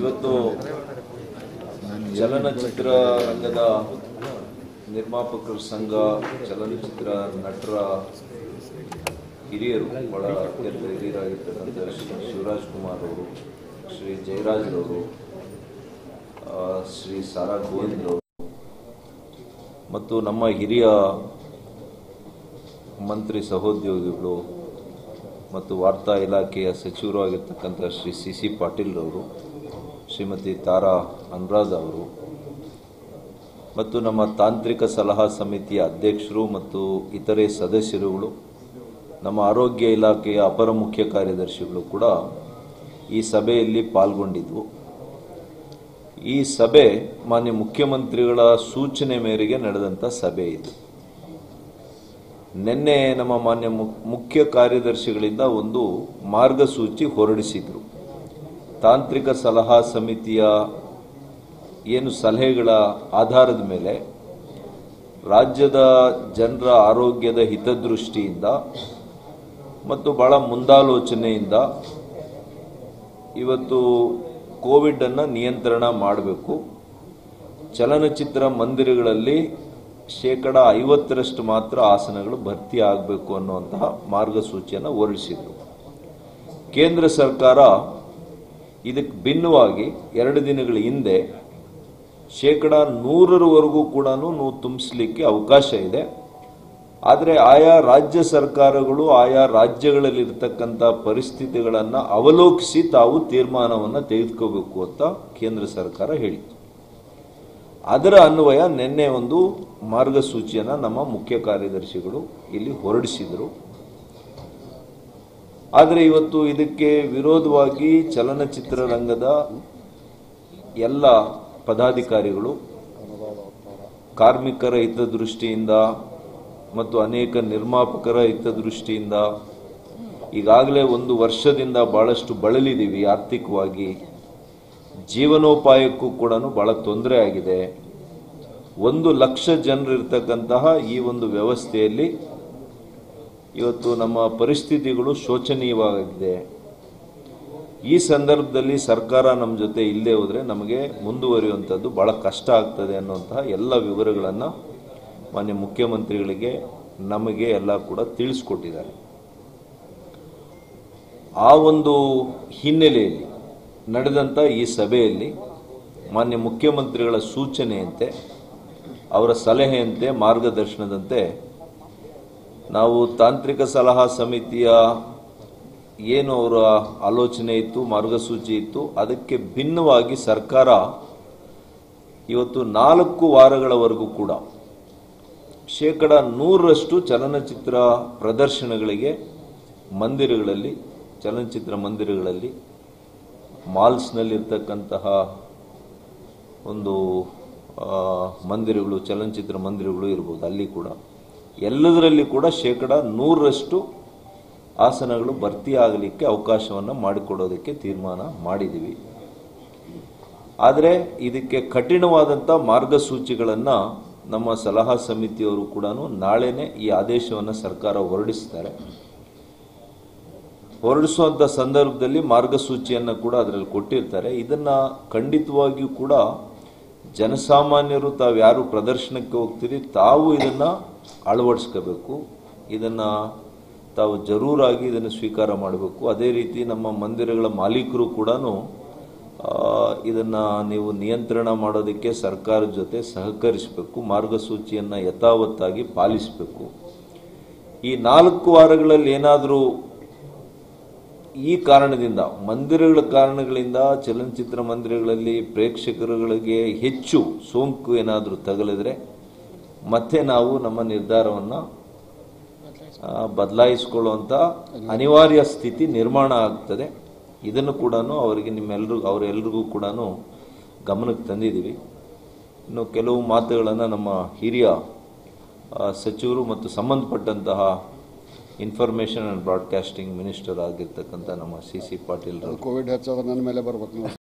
ಇವತ್ತು ಚಲನಚಿತ್ರ ರಂಗದ ನಿರ್ಮಾಪಕರ ಸಂಘ ಚಲನಚಿತ್ರ ನಟರ ಹಿರಿಯರು ಬಹಳ ಅತ್ಯಂತ ಹಿರಿಯರಾಗಿರ್ತಕ್ಕಂಥ ಶ್ರೀ ಶಿವರಾಜ್ ಕುಮಾರ್ ಅವರು ಶ್ರೀ ಜಯರಾಜ್ರವರು ಆ, ಶ್ರೀ ಸಾರಾ ಗೋವಿಂದ್ರವರು ಮತ್ತು ನಮ್ಮ ಹಿರಿಯ ಮಂತ್ರಿ ಸಹೋದ್ಯೋಗಿಗಳು ಮತ್ತು ವಾರ್ತಾ ಇಲಾಖೆಯ ಸಚಿವರು ಆಗಿರ್ತಕ್ಕಂಥ ಶ್ರೀ ಸಿ ಸಿ ಪಾಟೀಲ್ರವರು ಶ್ರೀಮತಿ ತಾರಾ ಅನುರಾಧ ಅವರು ಮತ್ತು ನಮ್ಮ ತಾಂತ್ರಿಕ ಸಲಹಾ ಸಮಿತಿಯ ಅಧ್ಯಕ್ಷರು ಮತ್ತು ಇತರೆ ಸದಸ್ಯರುಗಳು ನಮ್ಮ ಆರೋಗ್ಯ ಇಲಾಖೆಯ ಅಪರ ಮುಖ್ಯ ಕಾರ್ಯದರ್ಶಿಗಳು ಕೂಡ ಈ ಸಭೆಯಲ್ಲಿ ಪಾಲ್ಗೊಂಡಿದ್ವು ಈ ಸಭೆ ಮಾನ್ಯ ಮುಖ್ಯಮಂತ್ರಿಗಳ ಸೂಚನೆ ಮೇರೆಗೆ ನಡೆದಂಥ ಸಭೆ ಇದು ನಿನ್ನೆ ನಮ್ಮ ಮಾನ್ಯ ಮು- ಮುಖ್ಯ ಕಾರ್ಯದರ್ಶಿಗಳಿಂದ ಒಂದು ಮಾರ್ಗಸೂಚಿ ಹೊರಡಿಸಿದ್ರು ತಾಂತ್ರಿಕ ಸಲಹಾ ಸಮಿತಿಯ ಏನು ಸಲಹೆಗಳ ಆಧಾರದ ಮೇಲೆ ರಾಜ್ಯದ ಜನರ ಆರೋಗ್ಯದ ಹಿತದೃಷ್ಟಿಯಿಂದ ಮತ್ತು ಬಹಳ ಮುಂದಾಲೋಚನೆಯಿಂದ ಇವತ್ತು ಕೋವಿಡನ್ನು ನಿಯಂತ್ರಣ ಮಾಡಬೇಕು ಚಲನಚಿತ್ರ ಮಂದಿರಗಳಲ್ಲಿ ಶೇಕಡ ಐವತ್ತರಷ್ಟು ಮಾತ್ರ ಆಸನಗಳು ಭರ್ತಿ ಆಗಬೇಕು ಅನ್ನುವಂತಹ ಮಾರ್ಗಸೂಚಿಯನ್ನು ಹೊರಡಿಸಿದರು ಕೇಂದ್ರ ಸರ್ಕಾರ ಇದಕ್ಕೆ ಭಿನ್ನವಾಗಿ ಎರಡು ದಿನಗಳ ಹಿಂದೆ ಶೇಕಡ ನೂರರವರೆಗೂ ಕೂಡ ನೀವು ತುಂಬಿಸ್ಲಿಕ್ಕೆ ಅವಕಾಶ ಇದೆ ಆದರೆ ಆಯಾ ರಾಜ್ಯ ಸರ್ಕಾರಗಳು ಆಯಾ ರಾಜ್ಯಗಳಲ್ಲಿರ್ತಕ್ಕಂಥ ಪರಿಸ್ಥಿತಿಗಳನ್ನು ಅವಲೋಕಿಸಿ ತಾವು ತೀರ್ಮಾನವನ್ನು ತೆಗೆದುಕೋಬೇಕು ಅಂತ ಕೇಂದ್ರ ಸರ್ಕಾರ ಹೇಳಿತು ಅದರ ಅನ್ವಯ ನಿನ್ನೆ ಒಂದು ಮಾರ್ಗಸೂಚಿಯನ್ನು ನಮ್ಮ ಮುಖ್ಯ ಕಾರ್ಯದರ್ಶಿಗಳು ಇಲ್ಲಿ ಹೊರಡಿಸಿದರು ಆದರೆ ಇವತ್ತು ಇದಕ್ಕೆ ವಿರೋಧವಾಗಿ ಚಲನಚಿತ್ರ ರಂಗದ ಎಲ್ಲ ಪದಾಧಿಕಾರಿಗಳು ಕಾರ್ಮಿಕರ ಹಿತದೃಷ್ಟಿಯಿಂದ ಮತ್ತು ಅನೇಕ ನಿರ್ಮಾಪಕರ ಹಿತದೃಷ್ಟಿಯಿಂದ ಈಗಾಗಲೇ ಒಂದು ವರ್ಷದಿಂದ ಬಹಳಷ್ಟು ಬಳಲಿದ್ದೀವಿ ಆರ್ಥಿಕವಾಗಿ ಜೀವನೋಪಾಯಕ್ಕೂ ಕೂಡ ಬಹಳ ತೊಂದರೆ ಆಗಿದೆ ಒಂದು ಲಕ್ಷ ಜನರಿರ್ತಕ್ಕಂತಹ ಈ ಒಂದು ವ್ಯವಸ್ಥೆಯಲ್ಲಿ ಇವತ್ತು ನಮ್ಮ ಪರಿಸ್ಥಿತಿಗಳು ಶೋಚನೀಯವಾಗಿದೆ ಈ ಸಂದರ್ಭದಲ್ಲಿ ಸರ್ಕಾರ ನಮ್ಮ ಜೊತೆ ಇಲ್ಲದೆ ಹೋದರೆ ನಮಗೆ ಮುಂದುವರಿಯುವಂಥದ್ದು ಬಹಳ ಕಷ್ಟ ಆಗ್ತದೆ ಅನ್ನುವಂತಹ ಎಲ್ಲ ವಿವರಗಳನ್ನು ಮಾನ್ಯ ಮುಖ್ಯಮಂತ್ರಿಗಳಿಗೆ ನಮಗೆ ಎಲ್ಲ ಕೂಡ ತಿಳಿಸ್ಕೊಟ್ಟಿದ್ದಾರೆ ಆ ಒಂದು ಹಿನ್ನೆಲೆಯಲ್ಲಿ ನಡೆದಂಥ ಈ ಸಭೆಯಲ್ಲಿ ಮಾನ್ಯ ಮುಖ್ಯಮಂತ್ರಿಗಳ ಸೂಚನೆಯಂತೆ ಅವರ ಸಲಹೆಯಂತೆ ಮಾರ್ಗದರ್ಶನದಂತೆ ನಾವು ತಾಂತ್ರಿಕ ಸಲಹಾ ಸಮಿತಿಯ ಏನು ಅವರ ಆಲೋಚನೆ ಇತ್ತು ಮಾರ್ಗಸೂಚಿ ಇತ್ತು ಅದಕ್ಕೆ ಭಿನ್ನವಾಗಿ ಸರ್ಕಾರ ಇವತ್ತು ನಾಲ್ಕು ವಾರಗಳವರೆಗೂ ಕೂಡ ಶೇಕಡ ನೂರರಷ್ಟು ಚಲನಚಿತ್ರ ಪ್ರದರ್ಶನಗಳಿಗೆ ಮಂದಿರಗಳಲ್ಲಿ ಚಲನಚಿತ್ರ ಮಂದಿರಗಳಲ್ಲಿ ಮಾಲ್ಸ್ನಲ್ಲಿರ್ತಕ್ಕಂತಹ ಒಂದು ಆ, ಮಂದಿರಗಳು ಚಲನಚಿತ್ರ ಮಂದಿರಗಳು ಇರ್ಬೋದು ಅಲ್ಲಿ ಕೂಡ ಎಲ್ಲದರಲ್ಲಿ ಕೂಡ ಶೇಕಡ ನೂರರಷ್ಟು ಆಸನಗಳು ಭರ್ತಿ ಆಗಲಿಕ್ಕೆ ಅವಕಾಶವನ್ನು ಮಾಡಿಕೊಡೋದಕ್ಕೆ ತೀರ್ಮಾನ ಮಾಡಿದ್ದೀವಿ ಆದರೆ ಇದಕ್ಕೆ ಕಠಿಣವಾದಂಥ ಮಾರ್ಗಸೂಚಿಗಳನ್ನು ನಮ್ಮ ಸಲಹಾ ಸಮಿತಿಯವರು ಕೂಡ ನಾಳೆನೇ ಈ ಆದೇಶವನ್ನು ಸರ್ಕಾರ ಹೊರಡಿಸ್ತಾರೆ ಹೊರಡಿಸುವಂಥ ಸಂದರ್ಭದಲ್ಲಿ ಮಾರ್ಗಸೂಚಿಯನ್ನು ಕೂಡ ಅದರಲ್ಲಿ ಕೊಟ್ಟಿರ್ತಾರೆ ಇದನ್ನು ಖಂಡಿತವಾಗಿಯೂ ಕೂಡ ಜನಸಾಮಾನ್ಯರು ತಾವು ಯಾರು ಪ್ರದರ್ಶನಕ್ಕೆ ಹೋಗ್ತೀರಿ ತಾವು ಇದನ್ನು ಅಳವಡಿಸ್ಕೋಬೇಕು ಇದನ್ನು ತಾವು ಜರೂರಾಗಿ ಇದನ್ನು ಸ್ವೀಕಾರ ಮಾಡಬೇಕು ಅದೇ ರೀತಿ ನಮ್ಮ ಮಂದಿರಗಳ ಮಾಲೀಕರು ಕೂಡ ಇದನ್ನು ನೀವು ನಿಯಂತ್ರಣ ಮಾಡೋದಕ್ಕೆ ಸರ್ಕಾರದ ಜೊತೆ ಸಹಕರಿಸಬೇಕು ಮಾರ್ಗಸೂಚಿಯನ್ನು ಯಥಾವತ್ತಾಗಿ ಪಾಲಿಸಬೇಕು ಈ ನಾಲ್ಕು ವಾರಗಳಲ್ಲಿ ಏನಾದರೂ ಈ ಕಾರಣದಿಂದ ಮಂದಿರಗಳ ಕಾರಣಗಳಿಂದ ಚಲನಚಿತ್ರ ಮಂದಿರಗಳಲ್ಲಿ ಪ್ರೇಕ್ಷಕರುಗಳಿಗೆ ಹೆಚ್ಚು ಸೋಂಕು ಏನಾದರೂ ತಗಲಿದ್ರೆ ಮತ್ತೆ ನಾವು ನಮ್ಮ ನಿರ್ಧಾರವನ್ನು ಬದಲಾಯಿಸಿಕೊಳ್ಳುವಂಥ ಅನಿವಾರ್ಯ ಸ್ಥಿತಿ ನಿರ್ಮಾಣ ಆಗ್ತದೆ ಇದನ್ನು ಕೂಡ ಅವರಿಗೆ ನಿಮ್ಮೆಲ್ಲರೂ ಅವರೆಲ್ಲರಿಗೂ ಕೂಡ ಗಮನಕ್ಕೆ ತಂದಿದ್ದೀವಿ ಇನ್ನು ಕೆಲವು ಮಾತುಗಳನ್ನು ನಮ್ಮ ಹಿರಿಯ ಆ, ಸಚಿವರು ಮತ್ತು ಸಂಬಂಧಪಟ್ಟಂತಹ ಇನ್ಫಾರ್ಮೇಷನ್ ಆ್ಯಂಡ್ ಬ್ರಾಡ್ಕಾಸ್ಟಿಂಗ್ ಮಿನಿಸ್ಟರ್ ಆಗಿರ್ತಕ್ಕಂಥ ನಮ್ಮ ಸಿ ಸಿ ಪಾಟೀಲ್ ಕೋವಿಡ್ ಹೆಚ್ಚಾದ್ರೆ ನನ್ನ ಮೇಲೆ ಬರ್ಬೇಕು ನೀವು